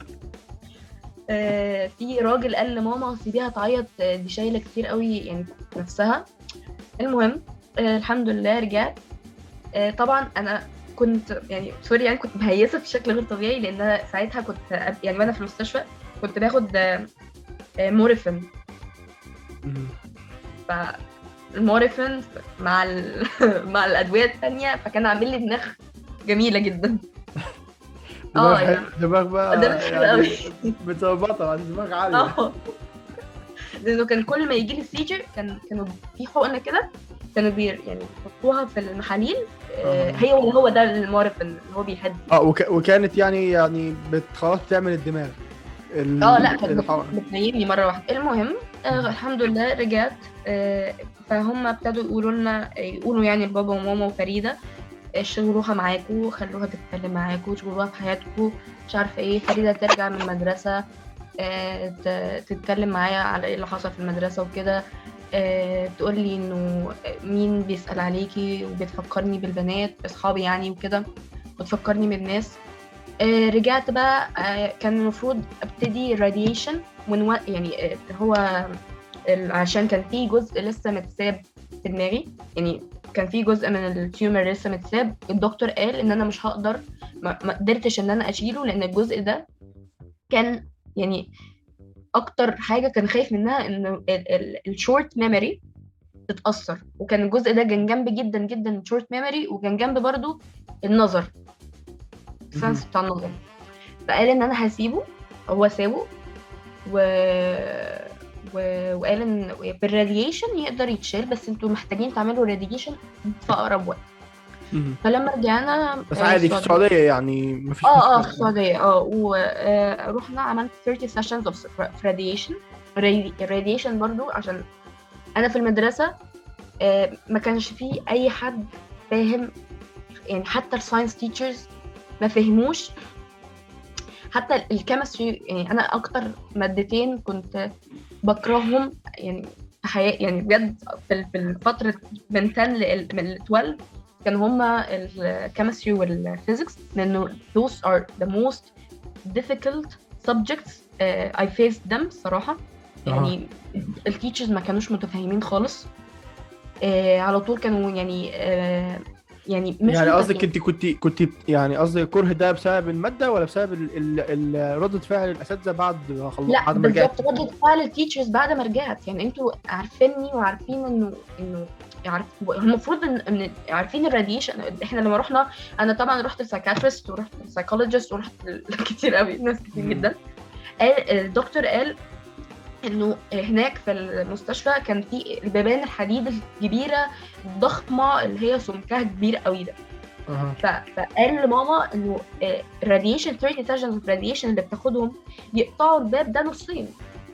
آه، في راجل قال لماما سيبيها تعيط آه، دي شايله كتير قوي يعني نفسها المهم آه، الحمد لله رجعت آه، طبعا انا كنت يعني سوري يعني كنت مهيسه بشكل غير طبيعي لان انا ساعتها كنت يعني وانا في المستشفى كنت باخد آه، آه، مورفين مم. فالمورفين مع ال... مع الادويه الثانيه فكان عامل لي دماغ جميله جدا دماغ اه حلو- يعني دماغ بقى دماغ حلو يعني قوي. متظبطه دماغ عاليه اه لانه كان كل ما يجي لي سيجر كان كانوا في حقنه كده كانوا بير يعني يحطوها في المحاليل آه، آه. هي ولا هو ده المورفين اللي هو بيهدي اه وك... وكانت يعني يعني بت... خلاص بتعمل الدماغ ال... اه لا كانت الحق- بت- بتنيمني مره واحده المهم آه الحمد لله رجعت آه فهم ابتدوا يقولوا لنا يقولوا يعني لبابا وماما وفريده آه، شغلوها معاكوا خلوها تتكلم معاكوا شغلوها في حياتكوا مش عارفه ايه فريده ترجع من المدرسه آه ت- تتكلم معايا على ايه اللي حصل في المدرسه وكده آه تقول لي انه مين بيسال عليكي وبتفكرني بالبنات اصحابي يعني وكده وتفكرني بالناس آه، رجعت بقى آه، كان المفروض ابتدي راديشن من و... يعني آه، هو ال- عشان كان في جزء لسه متساب في دماغي يعني كان في جزء من التيومر لسه متساب الدكتور قال ان انا مش هقدر ما ما قدرتش ان انا اشيله لان الجزء ده كان يعني اكتر حاجه كان خايف منها ان الشورت ميموري تتاثر وكان الجزء ده كان جنب جدا جدا الشورت ميموري وكان جنب برضو النظر السنس بتاع النظر فقال ان انا هسيبه هو سابه و... و... وقال ان بالراديشن يقدر يتشال بس انتوا محتاجين تعملوا راديشن في اقرب وقت مم. فلما رجعنا بس آه، عادي في السعودية- السعوديه يعني مفيش اه اه مشكلة. في السعودية اه ورحنا عملت 30 sessions of radiation radiation برضو عشان انا في المدرسة آه ما كانش فيه اي حد فاهم يعني حتى الساينس تيتشرز ما فهموش حتى الكيمستري يعني انا اكتر مادتين كنت بكرههم يعني في حياتي يعني بجد في في الفترة من 10 ل من 12 كانوا هما الكيمستري والفيزيكس لانه those are the most difficult subjects uh, I faced them صراحة يعني التيتشرز ما كانوش متفاهمين خالص آه على طول كانوا يعني آه يعني مش يعني متفاهم. قصدك انت كنت كنت يعني قصدي الكره ده بسبب الماده ولا بسبب ال- ال- ال- ردة فعل الاساتذه بعد ما خلص لا بعد ما رجعت بالظبط ردة فعل التيتشرز بعد ما رجعت يعني انتوا عارفيني وعارفين انه انه يعرف المفروض ان, إن عارفين الراديشن احنا لما رحنا انا طبعا رحت السايكاتريست ورحت السايكولوجيست ورحت ل- كتير قوي ناس كتير مم. جدا قال الدكتور قال انه هناك في المستشفى كان في البيبان الحديد الكبيره الضخمه اللي هي سمكها كبير قوي ده اها ف- فقال لماما انه الراديشن 30 سيشنز اوف راديشن اللي بتاخدهم يقطعوا الباب ده نصين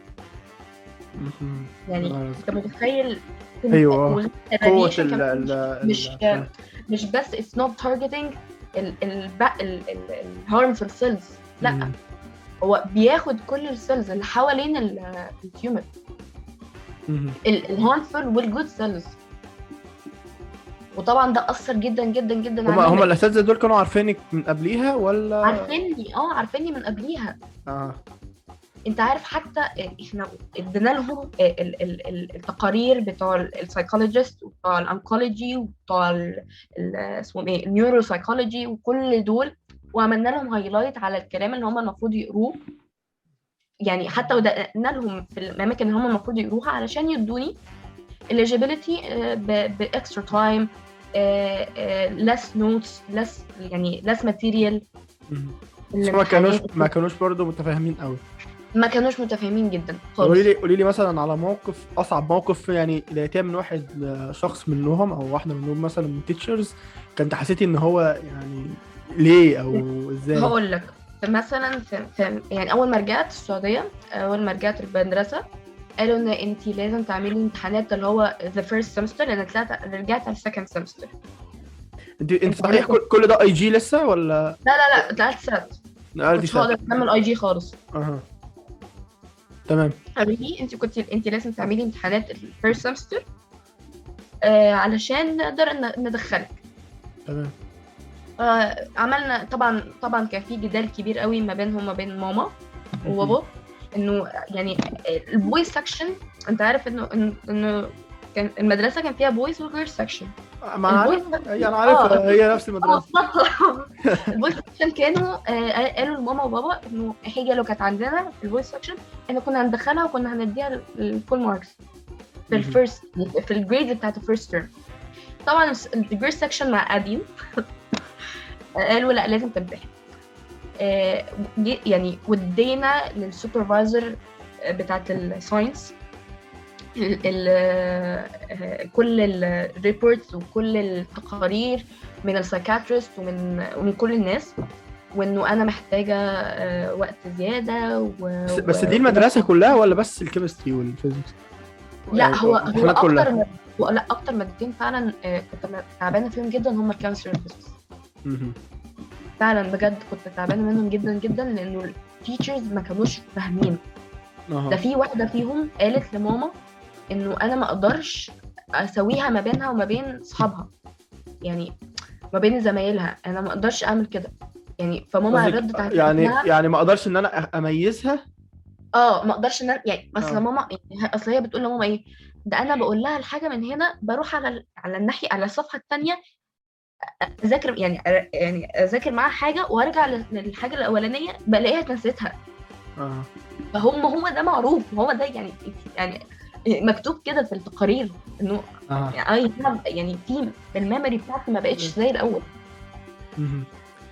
مهم. يعني الله انت متخيل أيوة. وال- قوه الراديشن ال كمان ال مش ال- مش بس اتس نوت تارجتنج الهارمفul سيلز لا مم. هو بياخد كل السيلز اللي حوالين التيومر مهم. الهارمفul والجود سيلز وطبعا ده اثر جدا جدا جدا هم هم علينا. الاساتذه دول كانوا عارفينك من قبليها ولا عارفيني اه عارفيني من قبليها اه انت عارف حتى احنا ادينا لهم ال- ال- ال- التقارير بتوع السايكولوجيست وبتوع الانكولوجي وبتوع ال- ال- اسمهم ايه النيورو سايكولوجي وكل دول وعملنا لهم هايلايت على الكلام اللي هم المفروض يقروه يعني حتى ودقنا لهم في الاماكن اللي هم المفروض يقروها علشان يدوني eligibility باكسترا تايم less notes less يعني less material مهم. بس ما كانوش ما كانوش برضه متفاهمين قوي ما كانوش متفاهمين جدا قولي خالص لي قولي لي مثلا على موقف اصعب موقف يعني لقيتها من واحد شخص منهم او واحده منهم مثلا من تيتشرز كنت حسيتي ان هو يعني ليه او ازاي هقول لك مثلا في, في يعني اول ما رجعت السعوديه اول ما رجعت المدرسه قالوا ان انت لازم تعملي امتحانات اللي هو ذا فيرست سمستر لان طلعت رجعت على السكند سمستر انت انت صحيح كل, كل ده اي جي لسه ولا لا لا لا طلعت سات نقلتي مش هقدر سنة؟ اكمل اي جي خالص اها تمام قالوا لي انت كنت انت لازم تعملي امتحانات الفيرست سمستر آه علشان نقدر ن- ندخلك تمام آه عملنا طبعا طبعا كان في جدال كبير قوي ما بينهم وما بين ماما وبابا انه يعني البويز سكشن انت عارف انه إنه- انه كان المدرسه كان فيها بويز وجيرل سكشن ما انا عارف البويز- هي انا عارفها آه. هي نفس المدرسه البويز سكشن كانوا آه، قالوا لماما وبابا انه هي لو كانت عندنا في البويز سكشن احنا كنا هندخلها وكنا هنديها الفول ماركس في مهم. الفيرست في الجريد بتاعت الفيرست تيرم طبعا الجيرل سكشن معقدين قالوا لا لازم تمتحن آه، جي- يعني ودينا للسوبرفايزر بتاعت الساينس ال- ال- آه، كل الريبورتس وكل التقارير من السايكاتريست ومن ومن كل الناس وانه انا محتاجه آه، وقت زياده و... بس, بس و- دي المدرسه كلها ولا بس الكيمستري والفيزيكس لا هو هو الامتحانات كلها اكتر مد- هو لا اكتر مادتين فعلا آه، كنت تعبانه فيهم جدا هم الكيمستري والفيزيكس مهم. فعلا بجد كنت تعبانه منهم جدا جدا لانه التيتشرز ما كانوش فاهمين ده اها في واحده فيهم قالت لماما انه انا ما اقدرش اسويها ما بينها وما بين اصحابها يعني ما بين زمايلها انا ما اقدرش اعمل كده يعني فماما قصدك ردت على يعني ابنها، يعني ما اقدرش ان انا أ- اميزها اه ما اقدرش ان انا يعني اصل آه. ماما يعني اصل هي بتقول لماما ايه ده انا بقول لها الحاجه من هنا بروح على ال- على الناحيه على الصفحه الثانيه اذاكر يعني أ- يعني اذاكر معاها حاجه وارجع لل- للحاجه الاولانيه بلاقيها نسيتها اه فهم هو ده معروف هو ده يعني يعني مكتوب كده في التقارير انه اه يعني أي نعم، يعني في الميموري بتاعتي ما بقتش زي الاول مهم.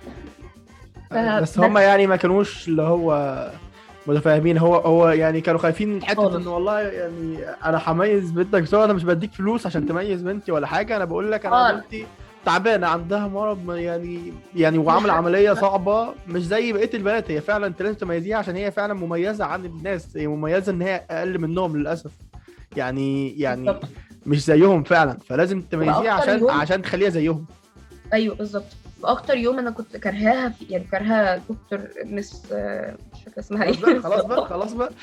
ف- بس هم يعني ما كانوش اللي هو متفاهمين هو هو يعني كانوا خايفين من حته خالص. ان والله يعني انا هميز بنتك بس هو انا مش بديك فلوس عشان تميز بنتي ولا حاجه انا بقول لك انا آه. بنتي تعبانه عندها مرض ما- يعني يعني وعامله عمليه صعبه مش زي بقيه البنات هي فعلا انت لازم تميزيها عشان هي فعلا مميزه عن الناس هي مميزه ان هي اقل منهم للاسف يعني يعني بالظبط. مش زيهم فعلا فلازم تميزيها وأكتر عشان يوم- عشان تخليها زيهم ايوه بالظبط واكتر يوم انا كنت كارهاها في يعني كارهاها دكتور مس آه، مش فاكره اسمها خلاص بقى ايه خلاص بقى خلاص بقى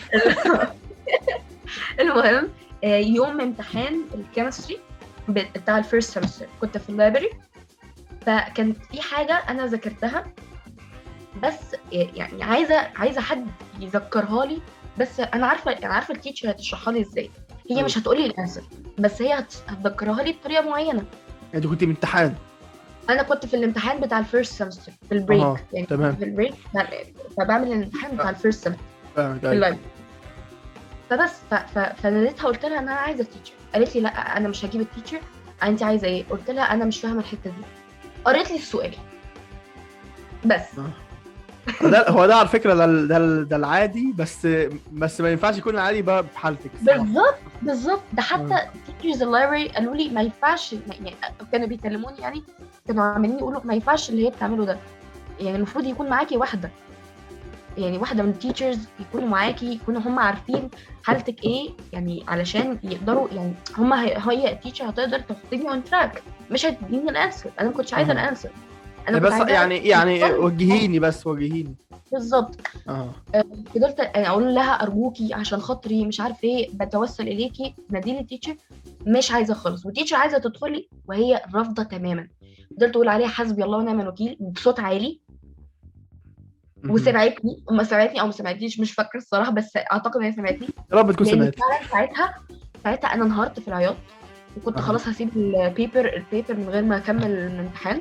المهم آه، يوم امتحان الكيمستري بتاع الفيرست سمستر كنت في اللايبرري فكان في حاجه انا ذاكرتها بس يعني عايزه عايزه حد يذكرها لي بس انا عارفه انا عارفه التيتشر هتشرحها لي ازاي هي أيوة. مش هتقولي الانسر بس هي هت- هتذكرها لي بطريقه معينه انت كنت امتحان انا كنت في الامتحان بتاع الفيرست سمستر في البريك أها، يعني تمام. في البريك فبعمل الامتحان بتاع الفيرست سمستر فاهمك في أيوة. اللايف فبس ف... ف... فناديتها قلت لها انا عايزه التيتشر قالت لي لا انا مش هجيب التيتشر انت عايزه ايه قلت لها انا مش فاهمه الحته دي قريت لي السؤال بس ده هو ده على فكره ده ال- ده, ال- ده العادي بس بس ما ينفعش يكون العادي بقى بحالتك الصراحة. بالظبط بالظبط ده حتى تيتشرز اللايبرري قالوا لي ما ينفعش ما- يعني كانوا بيكلموني يعني كانوا عمالين يقولوا ما ينفعش اللي هي بتعمله ده يعني المفروض يكون معاكي واحده يعني واحده من التيتشرز يكونوا معاكي يكونوا هم عارفين حالتك ايه يعني علشان يقدروا يعني هم هي, هي التيتشر هتقدر تحطني اون تراك مش هتديني الانسر انا ما كنتش عايزه أها. الانسر انا بس كنت عايزة يعني يعني بالظبط. وجهيني بس وجهيني بالظبط اه فضلت يعني اقول لها ارجوكي عشان خاطري مش عارف ايه بتوسل اليكي ناديلي التيتشر مش عايزه خالص والتيتشر عايزه تدخلي وهي رافضه تماما فضلت اقول عليها حسبي الله ونعم الوكيل بصوت عالي مهم. وسمعتني ما سمعتني او ما سمعتنيش مش فاكره الصراحه بس اعتقد ان هي سمعتني يا رب تكون لان سمعت فعلا ساعتها ساعتها انا انهارت في العياط وكنت آه. خلاص هسيب البيبر البيبر من غير ما اكمل الامتحان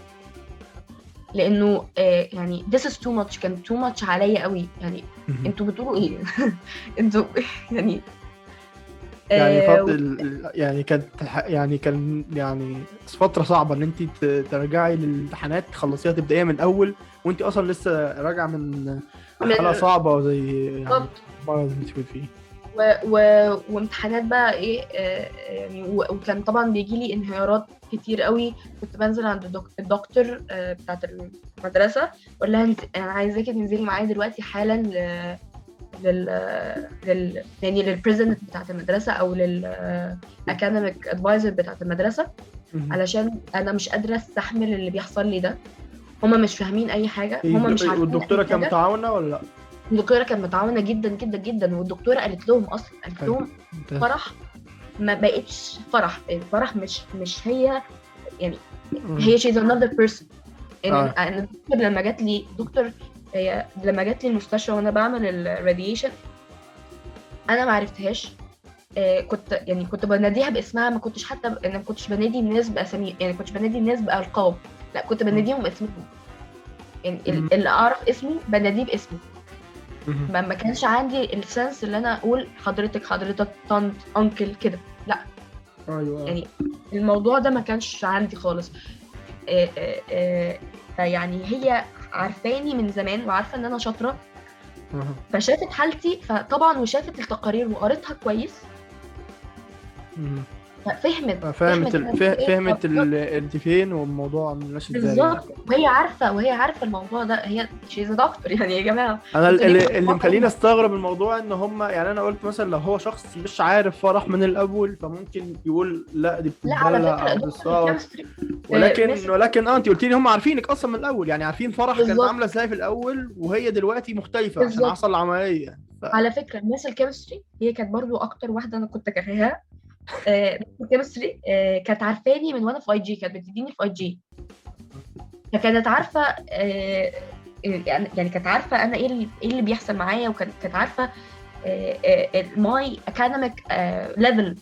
لانه آه يعني this is too much كان too much عليا قوي يعني مهم. انتوا بتقولوا ايه انتوا يعني يعني آه، فض ال- ال- يعني كانت الح- يعني كان يعني فترة صعبة ان انت ت- ترجعي للامتحانات تخلصيها تبدايها من الاول وانت اصلا لسه راجعة من من- حالة صعبة زي يعني بالظبط المرض اللي انت كنت فيه و... و... وامتحانات بقى ايه آه يعني و... وكان طبعا بيجي لي انهيارات كتير قوي كنت بنزل عند الدك... الدكتور آه بتاعت المدرسه اقول لها انت انا عايزاكي تنزلي معايا دلوقتي حالا ل... لل لل يعني للبريزنت بتاعت المدرسه او للاكاديميك ادفايزر بتاعت المدرسه مهم. علشان انا مش قادره استحمل اللي بيحصل لي ده هما مش فاهمين اي حاجه إيه، هما مش عارفين والدكتورة أي كانت حاجة. متعاونة ولا لا؟ الدكتوره كانت متعاونه جدا جدا جدا والدكتوره قالت لهم اصلا قالت حلو. لهم ممتاز. فرح ما بقتش فرح الفرح مش مش هي يعني مم. هي she's another person يعني آه. انا الدكتور لما جات لي دكتور هي لما جات لي المستشفى وانا بعمل الراديشن انا ما عرفتهاش آه، كنت يعني كنت بناديها باسمها ما كنتش حتى انا ما كنتش بنادي الناس باسامي يعني ما كنتش بنادي الناس بالقاب لا كنت بناديهم باسمهم يعني ال- مم. اللي اعرف اسمه بناديه باسمه مهم. ما ما كانش عندي السنس اللي انا اقول حضرتك حضرتك طنط انكل كده ايوه يعني الموضوع ده ما كانش عندي خالص آه، آه، آه، فيعني هي عارفاني من زمان وعارفه ان انا شاطره مهم. فشافت حالتي فطبعا وشافت التقارير وقريتها كويس مهم. ففهمت فهمت ال... أنا فه- إيه فهمت بالظبط. ال... انت فين والموضوع ماشي ازاي بالظبط وهي عارفه وهي عارفه الموضوع ده هي شيز دكتور يعني يا جماعه انا انتوا اللي, ليه اللي بتفكروا؟ مخليني استغرب الموضوع ان هم يعني انا قلت مثلا لو هو شخص مش عارف فرح من الاول فممكن يقول لا دي لا على بتدلع فكره أو دكتور بالظبط الكيمستري ولكن مس- ولكن اه انت قلت لي هم عارفينك اصلا من الاول يعني عارفين فرح كانت بالظبط. عامله ازاي في الاول وهي دلوقتي مختلفه عشان بالظبط. حصل عمليه ف... على فكره مس الكيمستري هي كانت برضو اكتر واحده انا كنت كارهاها آه، مس الكيمستري آه، كانت عارفاني من وانا في اي جي كانت بتديني في اي جي فكانت عارفه آه، يعني يعني كانت عارفه انا ايه اللي, إيه اللي بيحصل معايا وكانت كانت عارفه ماي اكاديميك ليفل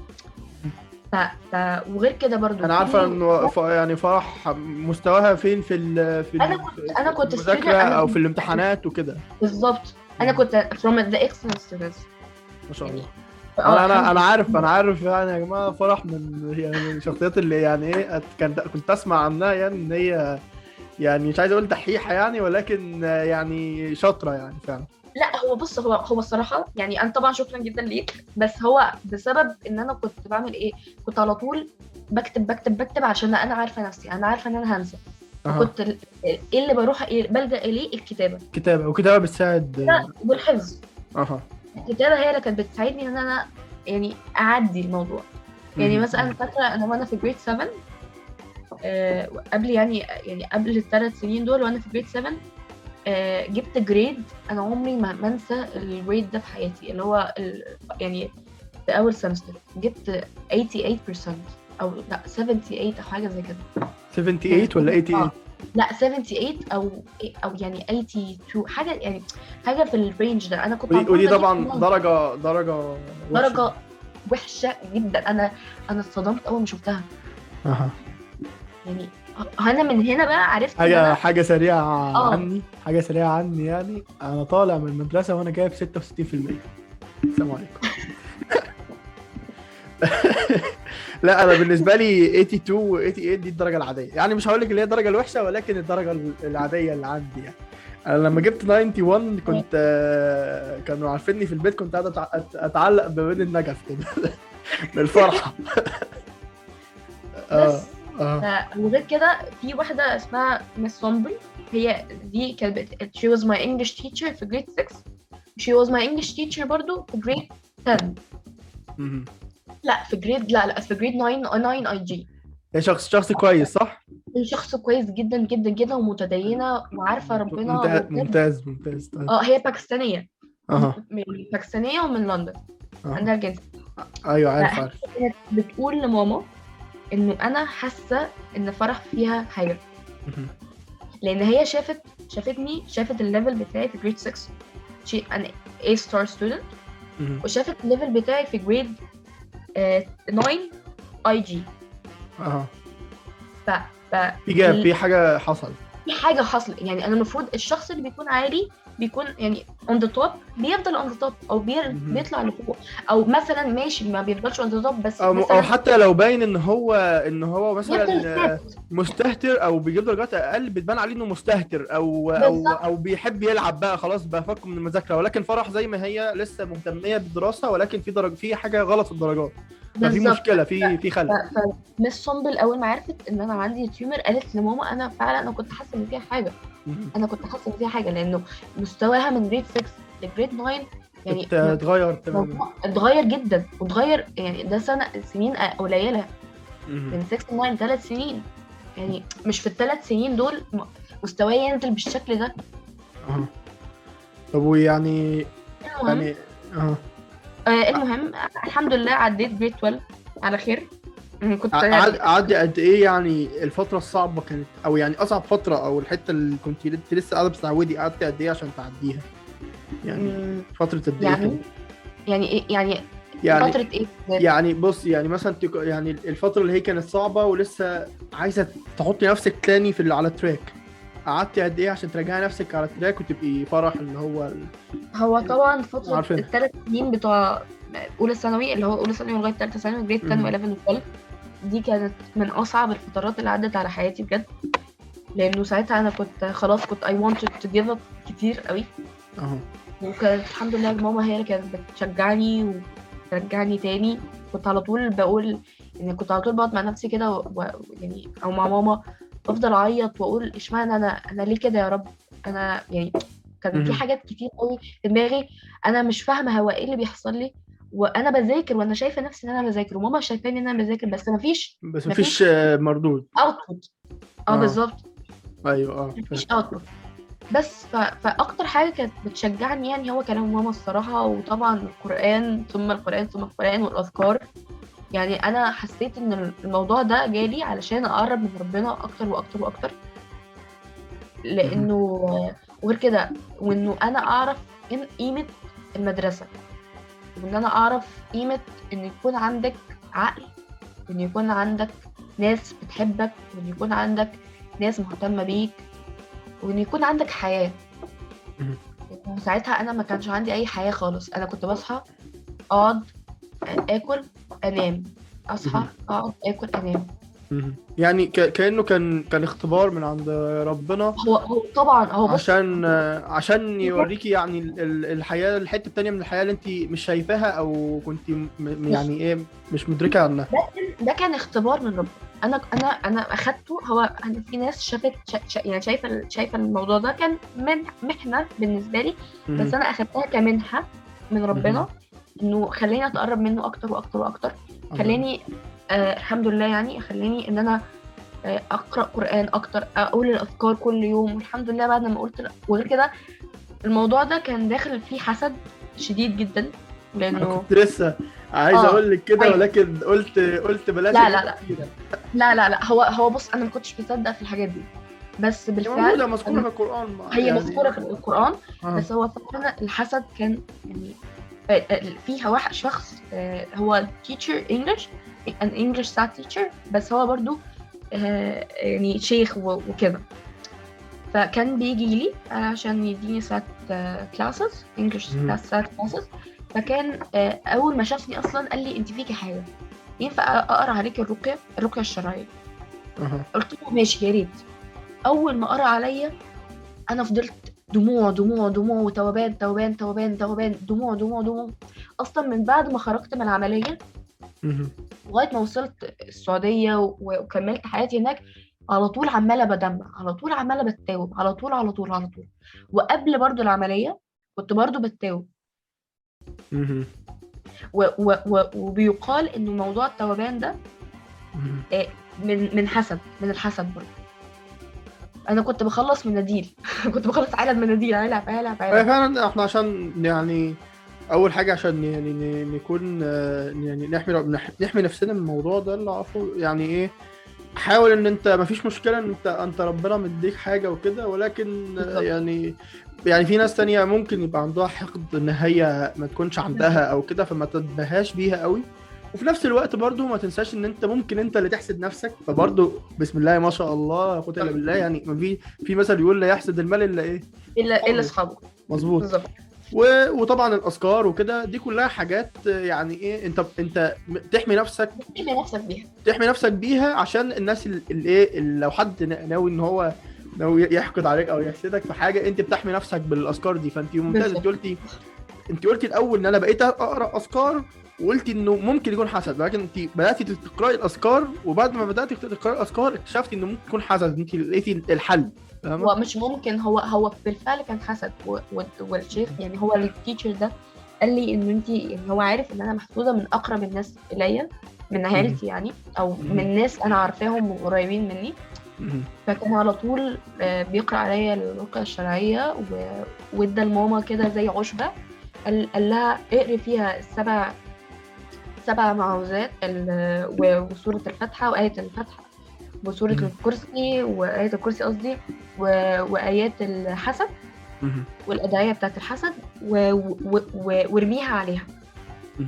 ف ف وغير كده برضو انا عارفه في- انه ف... يعني فرح مستواها فين في ال... في ال... أنا كنت- أنا كنت في المذاكره student، أنا او كنت- في الامتحانات وكده بالظبط انا كنت from the excellent students ما شاء يعني الله آه، انا انا الحمد انا لله. عارف انا عارف يعني يا جماعه فرح من يعني من الشخصيات اللي يعني ايه أت- كان كنت اسمع عنها يعني ان هي يعني مش عايز اقول دحيحه يعني ولكن يعني شاطره يعني فعلا لا هو بص هو هو الصراحه يعني انا طبعا شكرا جدا ليك بس هو بسبب ان انا كنت بعمل ايه كنت على طول بكتب بكتب بكتب عشان انا عارفه نفسي انا عارفه ان انا هنسى أها. كنت ال- ايه اللي بروح إيه بلجا اليه الكتابه كتابه وكتابه بتساعد لا، والحفظ اها الكتابه هي اللي كانت بتساعدني ان انا يعني اعدي الموضوع يعني مم. مثلا فاكره انا وانا في جريد 7 آه قبل يعني يعني قبل الثلاث سنين دول وانا في جريد 7 آه جبت جريد انا عمري ما ما انسى الجريد ده في حياتي اللي هو ال يعني في اول سمستر جبت 88% او لا 78 او حاجه زي كده 78 ولا 88 آه. لا 78 او او يعني 82 حاجه يعني حاجه في الرينج ده انا كنت ودي, على ودي طول طبعا بجيب درجه درجه وحشة. درجه وحشه جدا انا انا اتصدمت اول ما شفتها اها يعني انا من هنا بقى عرفت إن حاجه أنا حاجه سريعه آه. عني حاجه سريعه عني يعني انا طالع من المدرسه وانا جايب 66% السلام عليكم لا انا بالنسبه لي 82 و 88 دي الدرجه العاديه يعني مش هقول لك اللي هي الدرجه الوحشه ولكن الدرجه العاديه اللي عندي يعني انا لما جبت 91 كنت آه، كانوا عارفيني في البيت كنت قاعد أتع- أت- اتعلق بين النجف كده من الفرحه اه بس اه ف- وغير كده في واحده اسمها مس سومبل هي دي كانت بت- she was my English teacher في grade 6 she was my English teacher برضو في grade 10 مهم. لا في جريد لا لا في جريد 9 9 اي جي هي شخص شخص كويس صح؟ شخص كويس جدا جدا جدا ومتدينه وعارفه ربنا ممتاز وبجد- ممتاز ممتاز طيب. اه هي باكستانيه اها من باكستانيه ومن لندن أها. عندها الجنس ايوه عارف لا. عارف كانت بتقول لماما انه انا حاسه ان فرح فيها حاجه مهم. لان هي شافت شافتني شافت الليفل بتاعي في جريد 6 شي ان A ستار ستودنت مهم. وشافت الليفل بتاعي في جريد 9 اي جي اها ف ف في جاب في حاجه حصل في حاجه حصلت يعني انا المفروض الشخص اللي بيكون عالي بيكون يعني اون ذا توب بيفضل اون ذا توب او بير... مهم. بيطلع لفوق او مثلا ماشي ما بيفضلش اون ذا توب بس او او مثلا حتى لو باين ان هو ان هو مثلا يفضل آه، ثابت مستهتر او بيجيب درجات اقل بتبان عليه انه مستهتر او او بالظبط. او بيحب يلعب بقى خلاص بقى فك من المذاكره ولكن فرح زي ما هي لسه مهتميه بالدراسه ولكن في درجه في حاجه غلط في الدرجات ففي بالظبط. مشكله في في خلل فمس سومبل اول ما عرفت ان انا عندي تيومر قالت لماما انا فعلا انا كنت حاسه ان فيها حاجه مهم. انا كنت حاسه ان فيها حاجه لانه مستواها من جريد 6 لجريد 9 يعني ات- اتغير تماما الموضوع اتغير جدا واتغير يعني ده سنه سنين قليله مهم. من 6 ل 9 ثلاث سنين يعني مش في الثلاث سنين دول م- مستواي ينزل بالشكل ده اها طب ويعني المهم يعني اها آه المهم الحمد لله عديت جريد 12 على خير أنا كنت ع- يعني عد- عدي قد ايه يعني الفترة الصعبة كانت او يعني اصعب فترة او الحتة اللي كنت لت- لسه قاعدة بتعودي قعدتي قد ايه عشان تعديها؟ يعني مم، فترة قد ايه يعني كده؟ يعني ايه يعني, يعني فترة ايه بالذات؟ يعني بص يعني مثلا تك- يعني الفترة اللي هي كانت صعبة ولسه عايزة تحطي نفسك تاني في ال- على التراك قعدتي قد ايه عشان ترجعي نفسك على التراك وتبقي فرح اللي هو ال... هو طبعا فترة عارفين. الثلاث سنين بتوع اولى ثانوي اللي هو اولى ثانوي لغايه ثالثه ثانوي جريد 10 مم. و11 و12 دي كانت من اصعب الفترات اللي عدت على حياتي بجد لانه ساعتها انا كنت خلاص كنت I wanted to give up كتير قوي اهو وكانت الحمد لله ماما هي اللي كانت بتشجعني وترجعني تاني كنت على طول بقول يعني كنت على طول بقعد مع نفسي كده و- و- يعني او مع ماما افضل اعيط واقول اشمعنى انا انا ليه كده يا رب انا يعني كان في مهم. حاجات كتير قوي في دماغي انا مش فاهمه هو ايه اللي بيحصل لي وانا بذاكر وانا شايفه نفسي ان انا بذاكر وماما شايفاني ان انا بذاكر بس مفيش بس مفيش. مفيش آه، مردود اوتبوت اه آه. بالظبط ايوه اه فاهم. مفيش اوتبوت بس ف... فاكتر حاجه كانت بتشجعني يعني هو كلام ماما الصراحه وطبعا القران ثم القران ثم القران والاذكار يعني انا حسيت ان الموضوع ده جالي علشان اقرب من ربنا اكتر واكتر واكتر لانه وغير كده وانه انا اعرف إن قيمه المدرسه وان انا اعرف قيمه ان يكون عندك عقل وان يكون عندك ناس بتحبك وان يكون عندك ناس مهتمه بيك وان يكون عندك حياه مهم. لأنه ساعتها انا ما كانش عندي اي حياه خالص انا كنت بصحى اقعد اكل انام اصحى مهم. اقعد اكل انام مهم. يعني ك... كانه كان كان اختبار من عند ربنا هو هو طبعا هو بص عشان آه، عشان يوريكي يعني ال- ال- الحياه الحته التانيه من الحياه اللي انت مش شايفاها او كنت م... م- يعني ايه مش مدركه عنها ده كان اختبار من ربنا انا انا انا اخدته هو انا في ناس شافت شا شا يعني شايفه شايفه الموضوع ده كان من محنه بالنسبه لي بس مهم. انا اخدتها كمنحه من ربنا انه خلاني اتقرب منه اكتر واكتر واكتر خلاني آه الحمد لله يعني خلاني ان انا آه اقرا قران اكتر اقول الاذكار كل يوم والحمد لله بعد ما قلت وغير كده الموضوع ده كان داخل فيه حسد شديد جدا انا لانه كنت لسه عايز آه. اقول لك كده أيوة. ولكن قلت قلت بلاش لا، لا، لا. الكتيرة. لا لا لا هو هو بص انا ما كنتش مصدق في الحاجات دي بس هي بالفعل موجوده مذكوره في القران هي يعني- مذكوره في القران آه. بس هو فعلا الحسد كان يعني آه، آه، فيها واحد شخص آه، هو teacher English an English science teacher بس هو برضو آه، يعني شيخ و- وكده فكان بيجي لي عشان يديني ساعات كلاسز انجلش مم. ساعات كلاسز فكان آه، اول ما شافني اصلا قال لي انت فيكي حاجه ينفع اقرا عليك الرقيه الرقيه الشرعيه اها قلت له ماشي يا ريت اول ما قرا عليا انا فضلت دموع دموع دموع وتوبان توبان توبان توبان دموع دموع دموع اصلا من بعد ما خرجت من العمليه مهم. لغايه ما وصلت السعوديه و- وكملت حياتي هناك على طول عماله بدمع على طول عماله بتاوب على طول على طول على طول وقبل برضو العمليه كنت برضو بتاوب مهم. و و و وبيقال انه موضوع التوبان ده مهم. من من حسد من الحسد برضو انا كنت بخلص مناديل كنت بخلص علب مناديل علب علب أي علب فعلا احنا عشان يعني اول حاجه عشان يعني ن- نكون آه، يعني نحمي نح- نحمي نفسنا من الموضوع ده اللي اعرفه يعني ايه حاول ان انت مفيش مشكله ان انت انت ربنا مديك حاجه وكده ولكن آه، بالظبط. يعني يعني في ناس تانية ممكن يبقى عندها حقد ان هي ما تكونش عندها او كده فما تتبهاش بيها قوي وفي نفس الوقت برضو ما تنساش ان انت ممكن انت اللي تحسد نفسك فبرضو بسم الله ما شاء الله لا قوه الا بالله يعني ما في في مثل يقول لا يحسد المال الا ايه الا الا اصحابه مظبوط بالظبط و- وطبعا الاذكار وكده دي كلها حاجات يعني ايه انت انت م- تحمي نفسك تحمي نفسك بيها تحمي نفسك بيها عشان الناس ال- اللي ايه اللي لو حد نا- ناوي ان هو ناوي يحقد عليك او يحسدك في حاجه انت بتحمي نفسك بالاذكار دي فانت ممتاز انت بالظبط. قلتي انت قلتي الاول ان انا بقيت اقرا اذكار وقلتي انه ممكن يكون حسد لكن انت بداتي تقراي الاذكار وبعد ما بداتي تقراي الاذكار اكتشفتي انه ممكن يكون حسد انت لقيتي الحل فاهمه؟ هو مش ممكن هو هو بالفعل كان حسد و- و- والشيخ يعني هو التيتشر ده قال لي ان انت يعني هو عارف ان انا محسوده من اقرب الناس اليا من عيلتي يعني او مم. من ناس انا عارفاهم وقريبين مني مهم. فكان على طول آه، بيقرا عليا الرقيه الشرعيه و- وادى لماما كده زي عشبه قال, قال لها اقري فيها السبع سبع معوذات ال- و- وسوره الفاتحه وايه الفاتحه وسوره مم. الكرسي وايه الكرسي قصدي و- وايات الحسد مهم. والأدعية بتاعت الحسد و... و... و... وارميها عليها مم.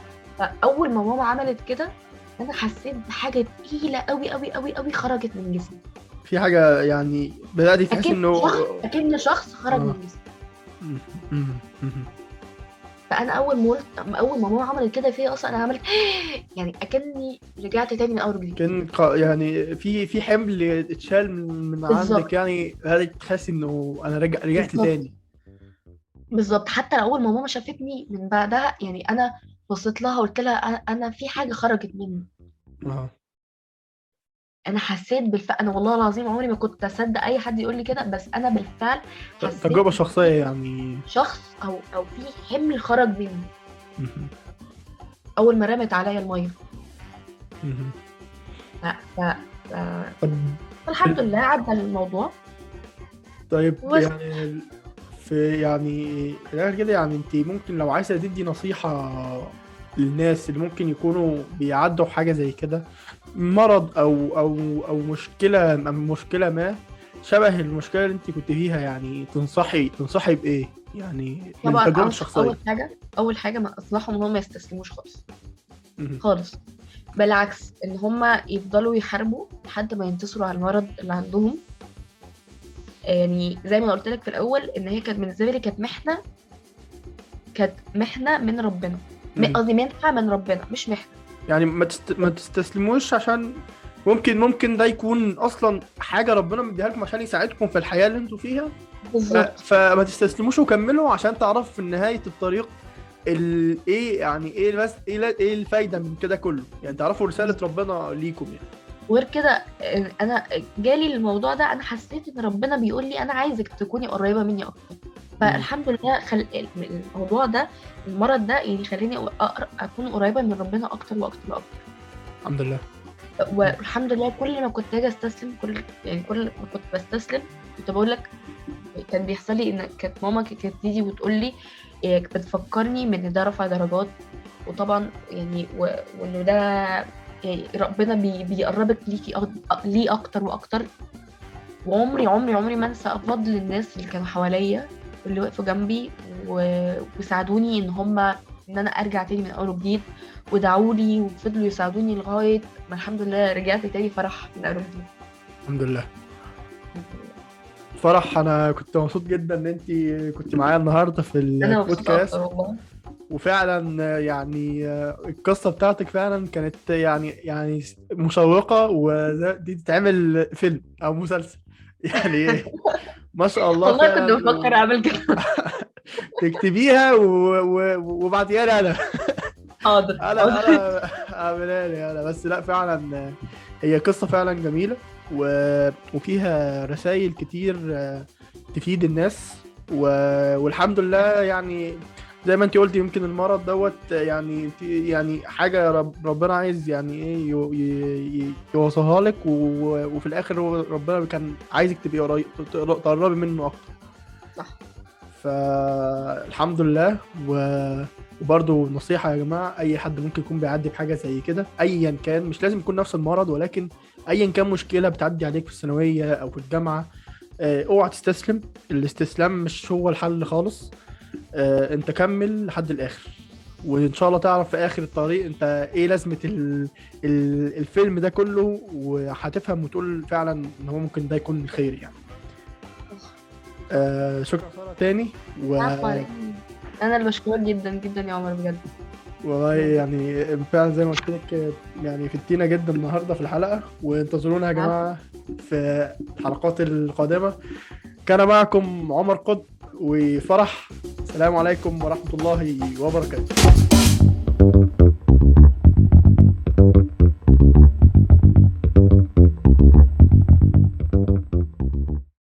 فأول ما ماما عملت كده أنا حسيت بحاجة تقيلة أوي أوي أوي أوي خرجت من جسمي في حاجه يعني بداتي تحسي أكيد انه شخص أكن شخص خرج آه. من جسمي مهم. مهم. فأنا أول ما قلت أول ما ماما عملت كده فيا أصلا أنا عملت يعني أكني رجعت تاني من أول وجديد كان ق- يعني في في حمل اتشال من من بالظبط. عندك يعني هذا تحس انه انا رجع رجعت بالظبط. تاني بالظبط حتى أول ما ماما شافتني من بعدها يعني أنا بصيت لها وقلت لها أنا, أنا في حاجة خرجت مني اه انا حسيت بالفعل انا والله العظيم عمري ما كنت اصدق اي حد يقول لي كده بس انا بالفعل حسيت تجربه شخصيه يعني شخص او او في حمل خرج مني مهم. اول ما رمت عليا الميه مهم. ف... ف... ف... طب فالحمد لله عدى الموضوع طيب بس. يعني في يعني في الاخر كده يعني انت ممكن لو عايزه تدي نصيحه للناس اللي ممكن يكونوا بيعدوا حاجه زي كده مرض او او او مشكله مشكله ما شبه المشكله اللي انت كنت فيها يعني تنصحي تنصحي بايه يعني من طبعا تجربه أول, شخصيه اول حاجه اول حاجه ما انصحهم ان هم ما يستسلموش خالص مهم. خالص بالعكس ان هم يفضلوا يحاربوا لحد ما ينتصروا على المرض اللي عندهم يعني زي ما قلت لك في الاول ان هي كانت بالنسبه لي كانت محنه كانت محنه من ربنا م- مهم. قصدي منحه من ربنا مش محنه يعني ما تست... ما تستسلموش عشان ممكن ممكن ده يكون اصلا حاجه ربنا مديها لكم عشان يساعدكم في الحياه اللي انتوا فيها ف... بالظبط فما تستسلموش وكملوا عشان تعرفوا في نهايه الطريق ال... ايه يعني ايه بس ايه, لا- ايه الفايده من كده كله يعني تعرفوا رساله ربنا ليكم يعني وغير كده آه، انا جالي الموضوع ده انا حسيت ان ربنا بيقول لي انا عايزك تكوني قريبه مني اكتر فالحمد لله خل... الموضوع ده المرض ده يعني خلاني أقر... اكون قريبه من ربنا اكتر واكتر واكتر الحمد لله والحمد لله كل ما كنت اجي استسلم كل يعني كل ما كنت بستسلم كنت بقول لك كان بيحصل لي ان كانت ماما كانت تيجي وتقول لي إيه، بتفكرني من إن ده رفع درجات وطبعا يعني و- وانه ده يعني ربنا بي بيقربك ليكي أك- ليه اكتر واكتر وعمري عمري عمري ما انسى فضل الناس اللي كانوا حواليا واللي وقفوا جنبي و- وساعدوني ان هم ان انا ارجع تاني من اول وجديد ودعوا لي وفضلوا يساعدوني لغايه ما الحمد لله رجعت تاني فرح من اول وجديد الحمد لله فرح انا كنت مبسوط جدا ان انت كنت معايا النهارده في انا مبسوطه البودكاست اكتر والله وفعلا يعني القصه بتاعتك فعلا كانت يعني يعني مشوقه ودي تتعمل فيلم او مسلسل يعني ما شاء الله والله كنت فعلا بفكر اعمل كده تكتبيها و- و- وبعديها لي انا حاضر انا حاضر. انا اعملها لي انا بس لا فعلا هي قصه فعلا جميله و... وفيها رسائل كتير آه، تفيد الناس و... والحمد لله يعني زي ما انت قلت يمكن المرض دوت يعني يعني حاجه رب ربنا عايز يعني ايه يو- ي- ي- يوصلها لك و... وفي الاخر هو ربنا كان عايزك تبقي قريب تقربي منه اكتر صح. فالحمد لله و... وبرضه نصيحة يا جماعة أي حد ممكن يكون بيعدي بحاجة زي كده أيا كان مش لازم يكون نفس المرض ولكن أيا كان مشكلة بتعدي عليك في الثانوية أو في الجامعة آه، اوعى تستسلم الاستسلام مش هو الحل خالص آه، انت كمل لحد الاخر وان شاء الله تعرف في اخر الطريق انت ايه لازمه ال... ال... الفيلم ده كله وهتفهم وتقول فعلا ان هو ممكن ده يكون الخير يعني آه شكرا ساره تاني و... عفواً. انا اللي بشكرك جدا جدا يا عمر بجد والله يعني فعلا زي ما قلت لك يعني فدتينا جدا النهارده في الحلقه وانتظرونا يا جماعه في الحلقات القادمه كان معكم عمر قطب وفرح السلام عليكم ورحمه الله وبركاته